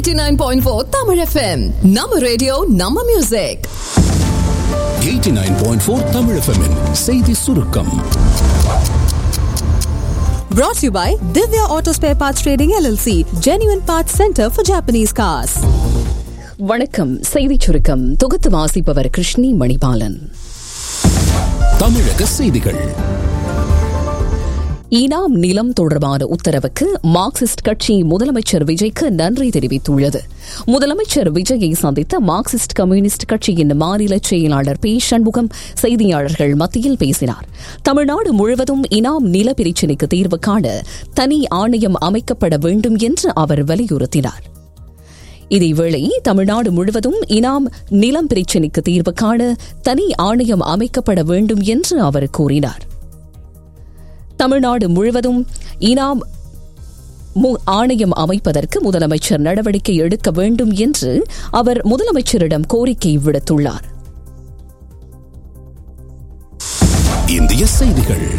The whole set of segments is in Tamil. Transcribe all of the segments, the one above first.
89.4 Tamil FM. நம்ம ரேடியோ நம்ம மியூசிக் 89.4 தமிழ் FM -இன் செய்தி சுருக்கம் Brought to you by Divya Auto Spare Parts Trading LLC, Genuine Parts Center for Japanese Cars. வணக்கம் செய்திச் சுருக்கம் தொகுத்து வாசிப்பவர் கிருஷ்ணி மணிபாலன் தமிழக செய்திகள் ஈனாம் நிலம் தொடர்பான உத்தரவுக்கு மார்க்சிஸ்ட் கட்சி முதலமைச்சர் விஜய்க்கு நன்றி தெரிவித்துள்ளது முதலமைச்சர் விஜயை சந்தித்த மார்க்சிஸ்ட் கம்யூனிஸ்ட் கட்சியின் மாநில செயலாளர் பி சண்முகம் செய்தியாளர்கள் மத்தியில் பேசினார் தமிழ்நாடு முழுவதும் இனாம் நில பிரச்சினைக்கு தீர்வு காண தனி ஆணையம் அமைக்கப்பட வேண்டும் என்று அவர் வலியுறுத்தினார் இதேவேளை தமிழ்நாடு முழுவதும் இனாம் நிலம் பிரச்சினைக்கு தீர்வு காண தனி ஆணையம் அமைக்கப்பட வேண்டும் என்று அவர் கூறினார் தமிழ்நாடு முழுவதும் இனாம் மு- ஆணையம் அமைப்பதற்கு முதலமைச்சர் நடவடிக்கை எடுக்க வேண்டும் என்று அவர் முதலமைச்சரிடம் கோரிக்கை விடுத்துள்ளார் இந்திய செய்திகள்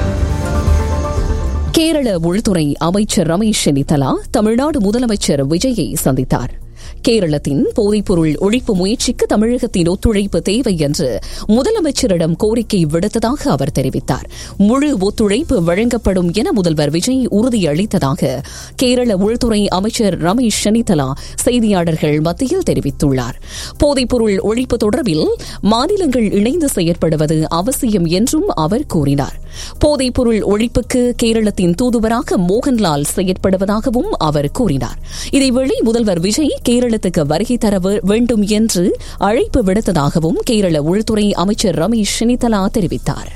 கேரள உள்துறை அமைச்சர் ரமேஷ் சென்னிதலா தமிழ்நாடு முதலமைச்சர் விஜயை சந்தித்தார் கேரளத்தின் போதைப்பொருள் ஒழிப்பு முயற்சிக்கு தமிழகத்தின் ஒத்துழைப்பு தேவை என்று முதலமைச்சரிடம் கோரிக்கை விடுத்ததாக அவர் தெரிவித்தார் முழு ஒத்துழைப்பு வழங்கப்படும் என முதல்வர் விஜய் உறுதியளித்ததாக கேரள உள்துறை அமைச்சர் ரமேஷ் சென்னிதலா செய்தியாளர்கள் மத்தியில் தெரிவித்துள்ளார் போதைப்பொருள் ஒழிப்பு தொடர்பில் மாநிலங்கள் இணைந்து செயற்படுவது அவசியம் என்றும் அவர் கூறினார் போதைப்பொருள் ஒழிப்புக்கு கேரளத்தின் தூதுவராக மோகன்லால் செயற்படுவதாகவும் அவர் கூறினார் இதேவேளை முதல்வர் விஜய் கேரளத்துக்கு வருகை தர வே- வேண்டும் என்று அழைப்பு விடுத்ததாகவும் கேரள உள்துறை அமைச்சர் ரமேஷ் சென்னிதலா தெரிவித்தார்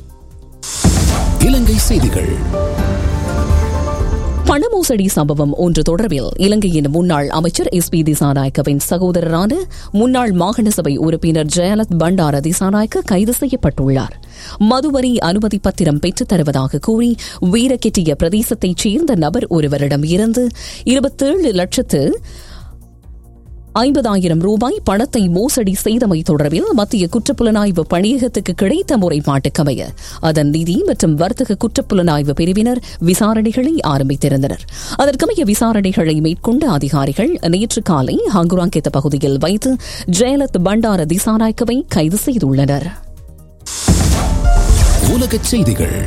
இலங்கை செய்திகள் பண மோசடி சம்பவம் ஒன்று தொடர்பில் இலங்கையின் முன்னாள் அமைச்சர் எஸ் பி திசாநாயக்கவின் சகோதரரான முன்னாள் மாகாண சபை உறுப்பினர் ஜெயலத் பண்டார திசாநாயக்க கைது செய்யப்பட்டுள்ளார் மதுவரி அனுமதி பத்திரம் பெற்றுத் தருவதாக கூறி வீரக்கெட்டிய பிரதேசத்தைச் சேர்ந்த நபர் ஒருவரிடம் இருந்து இருபத்தேழு லட்சத்து ஐம்பதாயிரம் ரூபாய் பணத்தை மோசடி செய்தமை தொடர்பில் மத்திய குற்றப்புலனாய்வு பணியகத்துக்கு கிடைத்த முறைப்பாட்டுக்கமைய அதன் நிதி மற்றும் வர்த்தக குற்றப்புலனாய்வு பிரிவினர் விசாரணைகளை ஆரம்பித்திருந்தனர் அதற்கமைய விசாரணைகளை மேற்கொண்ட அதிகாரிகள் நேற்று காலை ஹங்குராங்கெத்த பகுதியில் வைத்து ஜெயலத் பண்டார திசாநாயக்கவை கைது செய்துள்ளனர் உலகச் செய்திகள்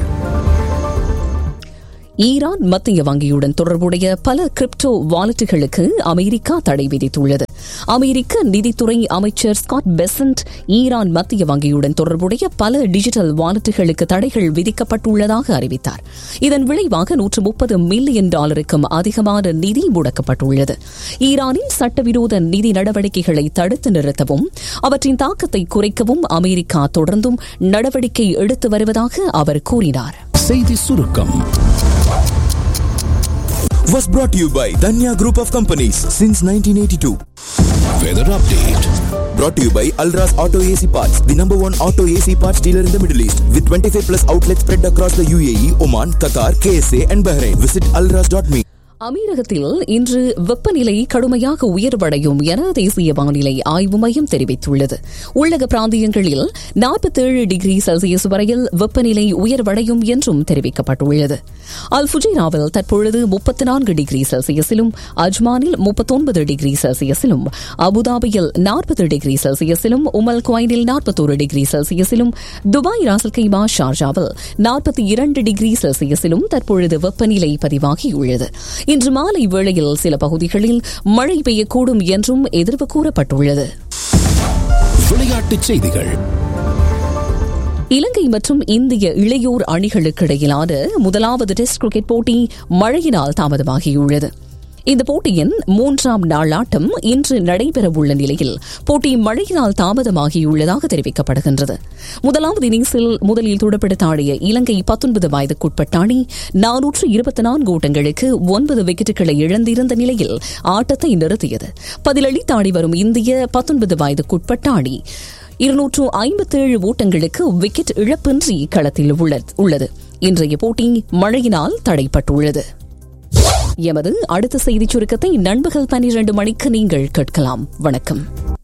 ஈரான் மத்திய வங்கியுடன் தொடர்புடைய பல கிரிப்டோ வாலெட்டுகளுக்கு அமெரிக்கா தடை விதித்துள்ளது அமெரிக்க நிதித்துறை அமைச்சர் ஸ்காட் பெசன்ட் ஈரான் மத்திய வங்கியுடன் தொடர்புடைய பல டிஜிட்டல் வாலெட்டுகளுக்கு தடைகள் விதிக்கப்பட்டுள்ளதாக அறிவித்தார் இதன் விளைவாக நூற்று முப்பது மில்லியன் டாலருக்கும் அதிகமான நிதி முடக்கப்பட்டுள்ளது ஈரானின் சட்டவிரோத நிதி நடவடிக்கைகளை தடுத்து நிறுத்தவும் அவற்றின் தாக்கத்தை குறைக்கவும் அமெரிக்கா தொடர்ந்தும் நடவடிக்கை எடுத்து வருவதாக அவர் கூறினார் செய்தி சுருக்கம் was brought to you by Danya Group of Companies since 1982. Weather update Brought to you by Alras Auto AC Parts, the number one auto AC parts dealer in the Middle East, with 25 plus outlets spread across the UAE, Oman, Qatar, KSA, and Bahrain. Visit alras.me. அமீரகத்தில் இன்று வெப்பநிலை கடுமையாக உயர்வடையும் என தேசிய வானிலை ஆய்வு மையம் தெரிவித்துள்ளது உள்ளக பிராந்தியங்களில் நாற்பத்தேழு டிகிரி செல்சியஸ் வரையில் வெப்பநிலை உயர்வடையும் என்றும் தெரிவிக்கப்பட்டுள்ளது அல் ஃபுஜைராவில் தற்பொழுது முப்பத்தி நான்கு டிகிரி செல்சியஸிலும் அஜ்மானில் முப்பத்தொன்பது டிகிரி செல்சியஸிலும் அபுதாபியில் நாற்பது டிகிரி செல்சியஸிலும் உமல் குவைனில் நாற்பத்தோரு டிகிரி செல்சியஸிலும் துபாய் ராசல் கைமா ஷார்ஜாவில் நாற்பத்தி இரண்டு டிகிரி செல்சியஸிலும் தற்பொழுது வெப்பநிலை பதிவாகியுள்ளது இன்று மாலை வேளையில் சில பகுதிகளில் மழை பெய்யக்கூடும் என்றும் எதிர்வு கூறப்பட்டுள்ளது விளையாட்டுச் செய்திகள் இலங்கை மற்றும் இந்திய இளையோர் அணிகளுக்கிடையிலான முதலாவது டெஸ்ட் கிரிக்கெட் போட்டி மழையினால் தாமதமாகியுள்ளது இந்த போட்டியின் மூன்றாம் நாள் ஆட்டம் இன்று நடைபெறவுள்ள நிலையில் போட்டி மழையினால் தாமதமாகியுள்ளதாக தெரிவிக்கப்படுகின்றது முதலாவது இன்னிங்ஸில் முதலில் துடுப்படுத்த ஆடிய இலங்கை பத்தொன்பது வயதுக்குட்பட்ட அணி நானூற்று இருபத்தி நான்கு ஓட்டங்களுக்கு ஒன்பது விக்கெட்டுகளை இழந்திருந்த நிலையில் ஆட்டத்தை நிறுத்தியது பதிலளித்து ஆடி வரும் இந்திய பத்தொன்பது வயதுக்குட்பட்ட அணி இருநூற்று ஐம்பத்தேழு ஓட்டங்களுக்கு விக்கெட் இழப்பின்றி களத்தில் உள்ள- உள்ளது இன்றைய போட்டி மழையினால் தடைப்பட்டுள்ளது எமது அடுத்த செய்திச் சுருக்கத்தை நண்பகல் பன்னிரண்டு மணிக்கு நீங்கள் கேட்கலாம் வணக்கம்